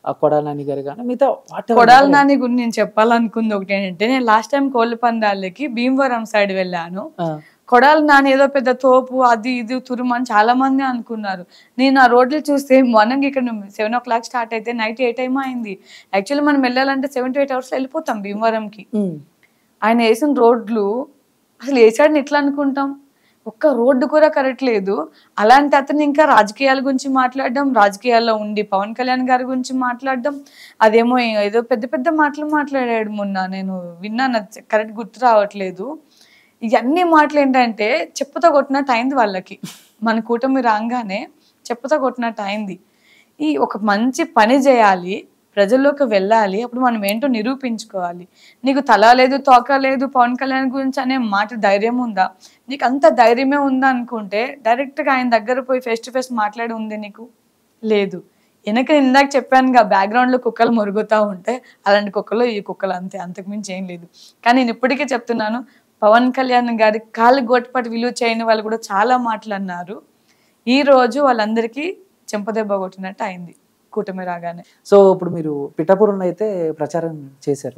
ఆ కొడాల నాని గారు కానీ మిగతా whatever కొడాల ఎవరైనా. నాని గురించి నేను చెప్పాలనుకుంది ఒకటి ఏంటంటే నేను లాస్ట్ టైం కోళ్ళ పందాలకి భీమవరం సైడ్ వెళ్ళాను ఆ, కొడాల నాని ఏదో పెద్ద తోపు అది ఇది తురుము అని చాలా మంది అనుకున్నారు నేను ఆ రోడ్లు చూస్తే మార్నింగ్ ఇక్కడ సెవెన్ ఓ క్లాక్ స్టార్ట్ అయితే నైట్ ఏ టైం అయింది యాక్చువల్లీ మనం వెళ్ళాలంటే సెవెన్ టు ఎయిట్ అవర్స్ వెళ్ళిపోతాం భీమవరంకి ఉమ్, ఆయన వేసిన రోడ్లు అసలు వేసాడని ఎట్లా అనుకుంటాం ఒక్క రోడ్డు కూడా కరెక్ట్ లేదు అలాంటి అతను ఇంకా రాజకీయాల గురించి మాట్లాడడం రాజకీయాల్లో ఉండి పవన్ కళ్యాణ్ గారి గురించి మాట్లాడడం అదేమో ఏదో పెద్ద పెద్ద మాటలు మాట్లాడాడు మొన్న నేను విన్నాను కరెక్ట్ గుర్తు రావట్లేదు ఇవన్నీ మాటలు ఏంటంటే చెప్పుతో కొట్టినట్టు అయింది వాళ్ళకి మన కూటమి రాగానే చెప్పుతో కొట్టినట్టు అయింది ఈ ఒక మంచి పని చేయాలి ప్రజల్లోకి వెళ్ళాలి అప్పుడు మనం ఏంటో నిరూపించుకోవాలి నీకు తల లేదు తోక లేదు పవన్ కళ్యాణ్ గురించి అనే మాట ధైర్యం ఉందా నీకు అంత ధైర్యమే ఉందా అనుకుంటే డైరెక్ట్గా ఆయన దగ్గర పోయి ఫేస్ టు ఫేస్ మాట్లాడి ఉంది నీకు లేదు వెనక నేను ఇందాక చెప్పానుగా బ్యాక్గ్రౌండ్లో కుక్కలు మురుగుతూ ఉంటే అలాంటి కుక్కలు ఈ కుక్కలు అంతే అంతకుమించి ఏం లేదు కానీ నేను ఇప్పటికీ చెప్తున్నాను పవన్ కళ్యాణ్ గారి కాళ్ళు గోటిపాటి విలువ చేయని వాళ్ళు కూడా చాలా మాటలు అన్నారు ఈ రోజు వాళ్ళందరికీ చెంపదెబ్బ కొట్టినట్టు అయింది కూటమి రాగానే సో ఇప్పుడు మీరు పిఠాపురంలో అయితే ప్రచారం చేశారు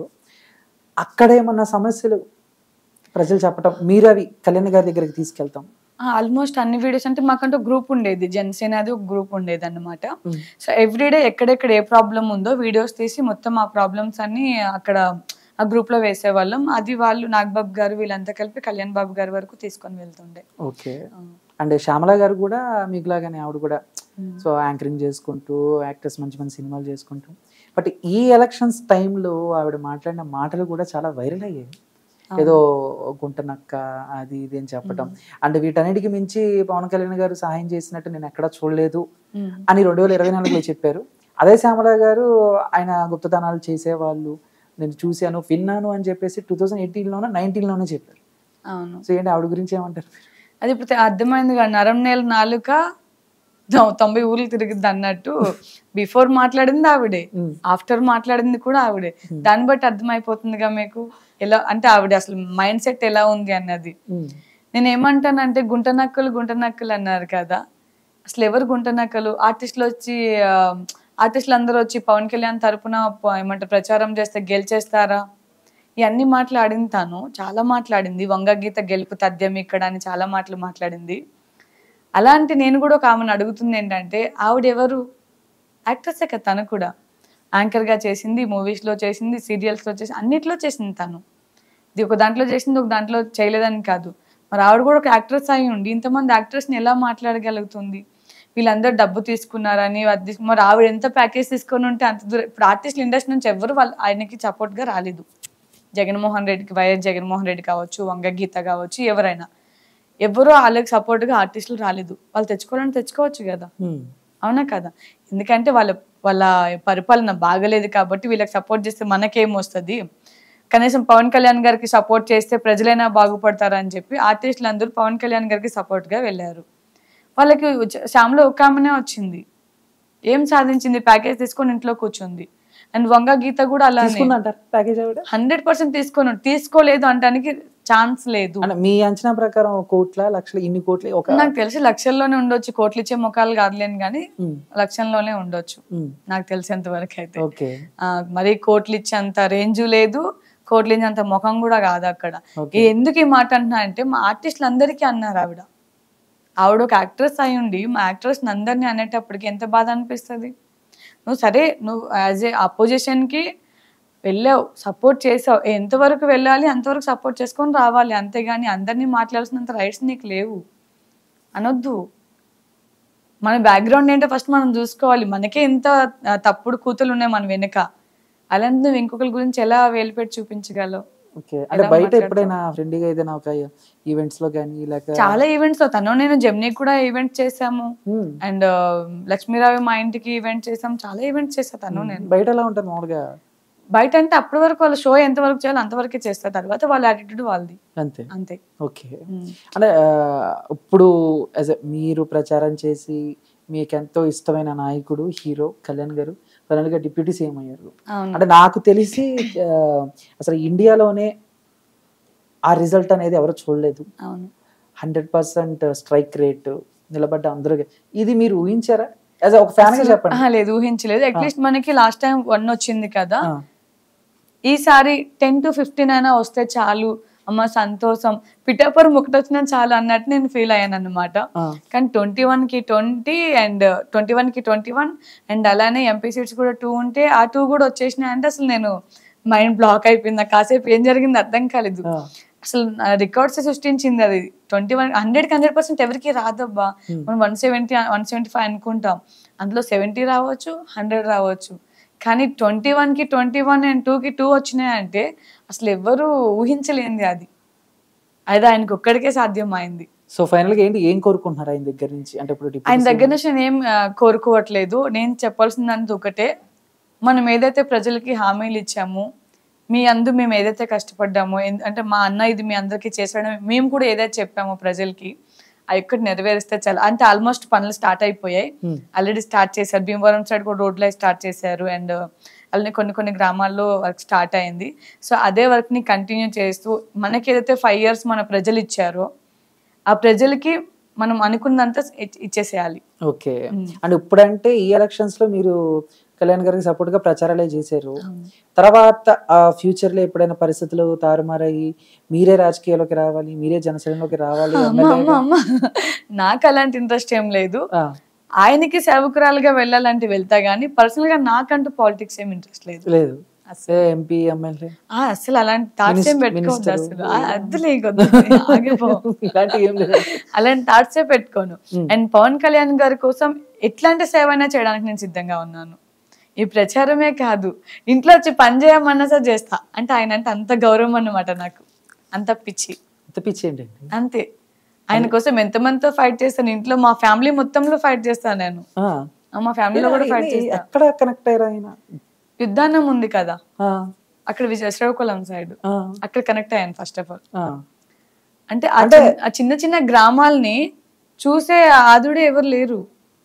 అక్కడ ఏమన్నా సమస్యలు ప్రజలు చెప్పటం మీరు అవి కళ్యాణ్ గారి దగ్గరికి తీసుకెళ్తాం ఆల్మోస్ట్ అన్ని వీడియోస్ అంటే మాకంటూ గ్రూప్ ఉండేది జనసేన అది ఒక గ్రూప్ ఉండేది అనమాట Mm. సో ఎవ్రీడే ఎక్కడెక్కడ ఏ ప్రాబ్లం ఉందో వీడియోస్ తీసి మొత్తం ఆ ప్రాబ్లమ్స్ అన్ని అక్కడ ఆ గ్రూప్ లో వేసేవాళ్ళం అది వాళ్ళు నాగబాబు గారు వీళ్ళంతా కలిపి కళ్యాణ్ బాబు గారి వరకు తీసుకొని వెళ్తుండే ఓకే అండ్ శ్యామల గారు కూడా మీకులాగానే ఆవిడ కూడా సో యాంకరింగ్ చేసుకుంటూ యాక్టర్స్ మంచి మంచి సినిమాలు చేసుకుంటూ బట్ ఈ ఎలక్షన్స్ టైంలో ఆవిడ మాట్లాడిన మాటలు కూడా చాలా వైరల్ అయ్యాయి ఏదో గుంటనక్క అది ఇది అని చెప్పటం అండ్ వీటన్నిటికి మించి పవన్ కళ్యాణ్ గారు సహాయం చేసినట్టు నేను ఎక్కడా చూడలేదు Mm. అని రెండు వేల ఇరవై నాలుగులో చెప్పారు అదే శ్యామల గారు ఆయన గుప్తదానాలు చేసేవాళ్ళు నేను చూశాను విన్నాను అని చెప్పేసి టూ థౌజండ్ ఎయిటీన్లోనో నైన్టీన్లోనే చెప్పారు అవును సో ఏంటి ఆవిడ గురించి ఏమంటారు అది ఇప్పుడు తె- అర్థమైంది కదా నరం నేల నాలుక తొ- తొంభై ఊర్లు తిరిగిద్ది అన్నట్టు బిఫోర్ మాట్లాడింది ఆవిడే Mm. ఆఫ్టర్ మాట్లాడింది కూడా ఆవిడే దాన్ని బట్టి అర్థమైపోతుందిగా మీకు ఎలా అంటే ఆవిడ అసలు మైండ్ సెట్ ఎలా ఉంది అన్నది ఉమ్. నేను ఏమంటానంటే గుంట నక్కలు గుంట నక్కలు అన్నారు కదా అసలు ఎవరు గుంట నక్కలు ఆర్టిస్టులు వచ్చి ఆర్టిస్టులు అందరూ వచ్చి పవన్ కళ్యాణ్ తరపున ప- ఏమంటారు ప్రచారం చేస్తే గెలిచేస్తారా ఇవన్నీ మాట్లాడింది తాను చాలా మాట్లాడింది వంగ గీత గెలుపు తథ్యం ఇక్కడ అని చాలా మాటలు మాట్లాడింది అలాంటి నేను కూడా ఒక ఆమెను అడుగుతుంది ఏంటంటే ఆవిడ ఎవరు యాక్ట్రెసే కదా తను కూడా యాంకర్గా చేసింది మూవీస్లో చేసింది సీరియల్స్లో చేసింది అన్నిట్లో చేసింది తను ఇది ఒక దాంట్లో చేసింది ఒక దాంట్లో చేయలేదని కాదు మరి ఆవిడ కూడా ఒక యాక్ట్రెస్ అయి ఉండి ఇంతమంది యాక్ట్రెస్ని ఎలా మాట్లాడగలుగుతుంది వీళ్ళందరూ డబ్బు తీసుకున్నారని అది తీసుకు- మరి ఆవిడ ఎంత ప్యాకేజ్ తీసుకొని ఉంటే అంత దూరం ఇప్పుడు ఆర్టిస్టుల ఇండస్ట్రీ నుంచి ఎవరు వాళ్ళు ఆయనకి సపోర్ట్గా రాలేదు జగన్మోహన్ రెడ్డికి వైఎస్ జగన్మోహన్ రెడ్డి కావచ్చు వంగ గీత కావచ్చు ఎవరైనా ఎవరు వాళ్ళకి సపోర్ట్గా ఆర్టిస్టులు రాలేదు వాళ్ళు తెచ్చుకోవాలని తెచ్చుకోవచ్చు కదా ఉమ్. అవునా కదా ఎందుకంటే వాళ్ళ వాళ్ళ పరిపాలన బాగలేదు కాబట్టి వీళ్ళకి సపోర్ట్ చేస్తే మనకేం వస్తుంది కనీసం పవన్ కళ్యాణ్ గారికి సపోర్ట్ చేస్తే ప్రజలైనా బాగుపడతారని చెప్పి ఆర్టిస్టులు అందరూ పవన్ కళ్యాణ్ గారికి సపోర్ట్గా వెళ్ళారు వాళ్ళకి ఉచ- శ్యామ్లో ఒక ఆమెనే వచ్చింది ఏం సాధించింది ప్యాకేజ్ తీసుకొని ఇంట్లో కూర్చుంది అండ్ వంగ గీత కూడా అలానే తీసుకుందంటారు ప్యాకేజ్ ఆవిడ హండ్రెడ్ పర్సెంట్ తీసుకొని తీసుకోలేదు అనడానికి ఛాన్స్ లేదు అంటే మీ అంచనా ప్రకారం కోట్ల లక్షల ఇన్ని కోట్ల ఒక నాకు తెలిసి లక్షల్లోనే ఉండొచ్చు కోట్లు ఇచ్చే ముఖాలు కాదులేను కానీ ఉమ్, లక్షల్లోనే ఉండొచ్చు ఉమ్, నాకు తెలిసేంత వరకు అయితే ఓకే ఆ, మరి కోట్లు ఇచ్చేంత రేంజ్ లేదు కోట్లు ఇచ్చేంత ముఖం కూడా కాదు అక్కడ ఓకే. ఈ ఎందుకు ఈ మాట అంటున్నా అంటే మా ఆర్టిస్టులు అందరికీ అన్నారు ఆవిడ ఆవిడ ఒక యాక్ట్రెస్ అయి ఉండి మా యాక్ట్రెస్ అందరినీ అనేటప్పటికి ఎంత బాధ అనిపిస్తుంది నువ్వు సరే నువ్వు యాజ్ ఏ అపోజిషన్కి వెళ్ళావు సపోర్ట్ చేసావు ఎంతవరకు వెళ్ళాలి అంతవరకు సపోర్ట్ చేసుకొని రావాలి అంతేగాని అందరినీ మాట్లాడాల్సినంత రైట్స్ నీకు లేవు అనొద్దు మన బ్యాక్గ్రౌండ్ ఏంటో ఫస్ట్ మనం చూసుకోవాలి మనకే ఇంత ఆ, తప్పుడు కూతులు ఉన్నాయి మన వెనుక అలాంటి నువ్వు ఇంకొకరి గురించి ఎలా వేలిపెట్టి చూపించగలవు ఓకే అంటే ఎలా బయట మాట్లాడతావు? ఎప్పుడైనా ఫ్రెండ్గా ఏదైనా ఒక ఈవెంట్స్ లో కానీ లేక చాలా ఈవెంట్స్ తను నేను జెమ్నీ కూడా ఈవెంట్ చేసాము ఉమ్, అండ్ లక్ష్మీరావు మా ఇంటికి ఈవెంట్ చేసాం చాలా ఈవెంట్స్ చేసా తను నేను బయట ఎలా ఉంటుంది మామూలుగా బయట అంటే అప్పటి వరకు వాళ్ళ షో ఎంత వరకు చేయాలో అంతవరకే చేస్తా తర్వాత వాళ్ళ యాటిట్యూడ్ వాళ్ళది అంతే అంతే ఓకే అంటే ఆ, ఇప్పుడు యాజ్ మీరు ప్రచారం చేసి మీకు ఎంతో ఇష్టమైన నాయకుడు హీరో కళ్యాణ్ గారు కళ్యాణ్ గారు డిప్యూటీ సీఎం అయ్యారు అవును అంటే నాకు తెలిసి ఆ, అసలు ఇండియాలోనే ఆ రిజల్ట్ అనేది ఎవరు చూడలేదు అవును హండ్రెడ్ పర్సెంట్ స్ట్రైక్ రేట్ నిలబడ్డ అందరూ ఇది మీరు ఊహించారా యాజ్ ఒక ఫ్యాన్ గా చెప్పండి ఆహా, లేదు ఊహించలేదు అట్లీస్ట్ మనకి లాస్ట్ టైం వన్ వచ్చింది కదా ఆ, ఈసారి టెన్ టు ఫిఫ్టీన్ అయినా వస్తే చాలు అమ్మ సంతోషం పిఠాపురం ఒకటి వచ్చినా చాలు అన్నట్టు నేను ఫీల్ అయ్యాను అనమాట ఆ, కానీ ట్వంటీ వన్ కి ట్వంటీ అండ్ ట్వంటీ వన్ కి ట్వంటీ వన్ అండ్ అలానే ఎంపీ సీట్స్ కూడా టూ ఉంటే ఆ టూ కూడా వచ్చేసినాయి అంటే అసలు నేను మైండ్ బ్లాక్ అయిపోయింది నాకు కాసేపు ఏం జరిగింది అర్థం కాలేదు ఆ, అసలు రికార్డ్స్ సృష్టించింది అది twenty one hundred hundred percent ఎవరికి రాదబ్బా మనం one seventy one seventy five అనుకుంటాం అందులో సెవెంటీ రావచ్చు హండ్రెడ్ రావచ్చు కానీ ట్వంటీ కి ట్వంటీ వన్ అండ్ టూకి టూ వచ్చినాయంటే అసలు ఎవ్వరూ ఊహించలేంది అది అది ఆయనకు ఒక్కడికే సాధ్యమైంది సో ఫైనల్ గా ఏంటి ఏం కోరుకుంటున్నారు ఆయన దగ్గర నుంచి అంటే ఇప్పుడు డిప్యూటీ ఆయన సీఎం దగ్గర నుంచి నేను ఏం ఆ, కోరుకోవట్లేదు నేను చెప్పాల్సిందంత ఒకటే మనం ఏదైతే ప్రజలకి హామీలు ఇచ్చామో మీ అందు మేము ఏదైతే కష్టపడ్డామో ఎన్- అంటే మా అన్న ఇది మీ అందరికీ చేసాడో మేము కూడా ఏదైతే చెప్పామో ప్రజలకి ఆ ఒక్కటి నెరవేరిస్తే చాలా అంటే ఆల్మోస్ట్ పనులు స్టార్ట్ అయిపోయాయి Hmm. ఆల్రెడీ స్టార్ట్ చేశారు భీమవరం సైడ్ కూడా రోడ్లు స్టార్ట్ చేశారు అండ్ అలానే కొన్ని కొన్ని గ్రామాల్లో వర్క్ స్టార్ట్ అయింది సో అదే వర్క్ ని కంటిన్యూ చేస్తూ మనకి ఏదైతే ఫైవ్ ఇయర్స్ మన ప్రజలు ఇచ్చారో ఆ ప్రజలకి మనం అనుకున్నంత ఇచ్- ఇచ్చేసేయాలి ఓకే అండ్ ఇప్పుడంటే ఈ ఎలక్షన్స్ లో మీరు కళ్యాణ్ గారికి సపోర్ట్ గా ప్రచారాలే చేశారు తర్వాత ఆ ఫ్యూచర్ లో ఎప్పుడైనా పరిస్థితులు తారుమారయ్యి మీరే రాజకీయాల్లోకి రావాలి మీరే జనసేనలోకి రావాలి అమ్మ అమ్మ ఎమ్మెల్యేగా- అమ్మ నాకు అలాంటి ఇంట్రెస్ట్ ఏం లేదు ఆ, ఆయనకి సేవకురాలుగా వెళ్ళాలంటే వెళ్తా గానీ పర్సనల్ గా నాకంటూ పాలిటిక్స్ ఏం ఇంట్రెస్ట్ లేదు లేదు ఎంపీ ఎమ్మెల్యే ఆ, అసలు అలాంటి థాట్స్ ఏం Minis- పెట్టుకోవద్దు minister. అసలు ఆ, అద్దులే కొద్ది ఆగిపో ఇలాంటివి ఏం లేదు అలాంటి థాట్సే పెట్టుకోను Hmm. అండ్ పవన్ కళ్యాణ్ గారి కోసం ఎట్లాంటి సేవ అయినా చేయడానికి నేను సిద్ధంగా ఉన్నాను ఈ ప్రచారమే కాదు ఇంట్లో వచ్చి పని చేయమన్నా సరే చేస్తా అంటే ఆయన అంటే అంత గౌరవం అన్నమాట నాకు అంత పిచ్చి అంత పిచ్చి ఏంటండి అంతే ఆయన కోసం ఎంతమందితో ఫైట్ చేస్తాను ఇంట్లో మా ఫ్యామిలీ మొత్తంలో ఫైట్ చేస్తాను నేను ఆ. ఆ, మా ఫ్యామిలీలో కూడా ఫైట్ ఇది చేస్తా ఎక్కడ కనెక్ట్ అయ్యారు ఆయన యుద్ధాన్నం ఉంది కదా ఆ, అక్కడ విజయ శ్రీకాకుళం సైడ్ ఆ, అక్కడ కనెక్ట్ అయ్యాను ఫస్ట్ ఆఫ్ ఆల్ ఆ. అంటే ఆ చిన్న- ఆ చిన్న చిన్న గ్రామాల్ని చూసే ఆదుడే ఎవరు లేరు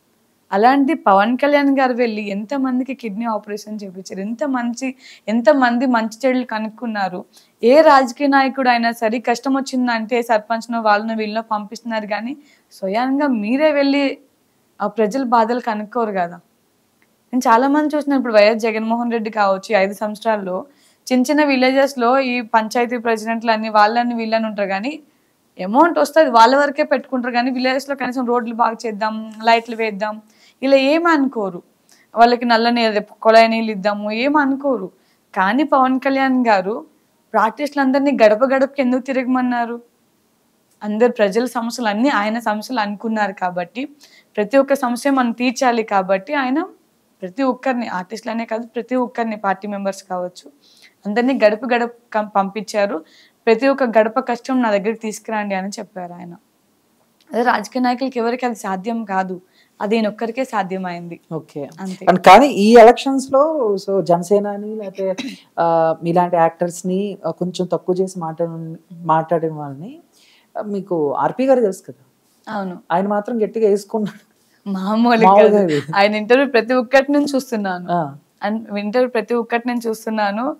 అలాంటి పవన్ కళ్యాణ్ గారు వెళ్ళి ఎంత మందికి కిడ్నీ ఆపరేషన్ చేపించారు ఎంత మంచి ఎంత మంది మంచి చెడులు కనుక్కున్నారు ఏ రాజకీయ నాయకుడు అయినా సరే కష్టం వచ్చిందంటే సర్పంచ్నో వాళ్ళనో వీళ్ళనో పంపిస్తున్నారు కానీ స్వయంగా మీరే వెళ్ళి ఆ ప్రజల బాధలు కనుక్కోరు కదా నేను చాలా మంది చూసిన ఇప్పుడు వైఎస్ జగన్మోహన్ రెడ్డి కావచ్చు ఈ ఐదు సంవత్సరాల్లో చిన్న చిన్న విలేజెస్ లో ఈ పంచాయతీ ప్రెసిడెంట్లు అన్ని వాళ్ళని వీళ్ళని ఉంటారు కానీ అమౌంట్ వస్తుంది వాళ్ళ వరకే పెట్టుకుంటారు కానీ విలేజెస్ లో కనీసం రోడ్లు బాగా చేద్దాం లైట్లు వేద్దాం ఇలా ఏమి అనుకోరు వాళ్ళకి నల్ల నీళ్ళు కొలాయి నీళ్ళు ఇద్దాము ఏం అనుకోరు కానీ పవన్ కళ్యాణ్ గారు ప్రాక్టీస్లు అందరినీ గడప గడపకి ఎందుకు తిరగమన్నారు అందరు ప్రజల సమస్యలు అన్నీ ఆయన సమస్యలు అనుకున్నారు కాబట్టి ప్రతి ఒక్క సమస్య మనం తీర్చాలి కాబట్టి ఆయన ప్రతి ఒక్కరిని ఆర్టిస్టులనే కాదు ప్రతి ఒక్కరిని పార్టీ మెంబర్స్ కావచ్చు అందరినీ గడప గడప కం- పంపించారు ప్రతి ఒక్క గడప కష్టం నా దగ్గరికి తీసుకురండి అని చెప్పారు ఆయన అదే రాజకీయ నాయకులకి ఎవరికి అది సాధ్యం కాదు అది ఈయన ఒక్కరికే సాధ్యమైంది ఓకే అంతే అండ్ కానీ ఈ ఎలక్షన్స్ లో సో జనసేనని లేకపోతే ఆ, మీలాంటి యాక్టర్స్ ని ఆ, కొంచెం తక్కువ చేసి మాట్లాడ మాట్లాడిన వాళ్ళని ఆ, మీకు ఆర్పి గారు తెలుసు కదా అవును ఆయన మాత్రం గట్టిగా వేసుకున్నాడు మామూలు మామూలుగా కాదు. ఇది. ఆయన ఇంటర్వ్యూ ప్రతి ఒక్కటి నేను చూస్తున్నాను ఆ, అండ్ ఇంటర్వ్యూ ప్రతి ఒక్కటి నేను చూస్తున్నాను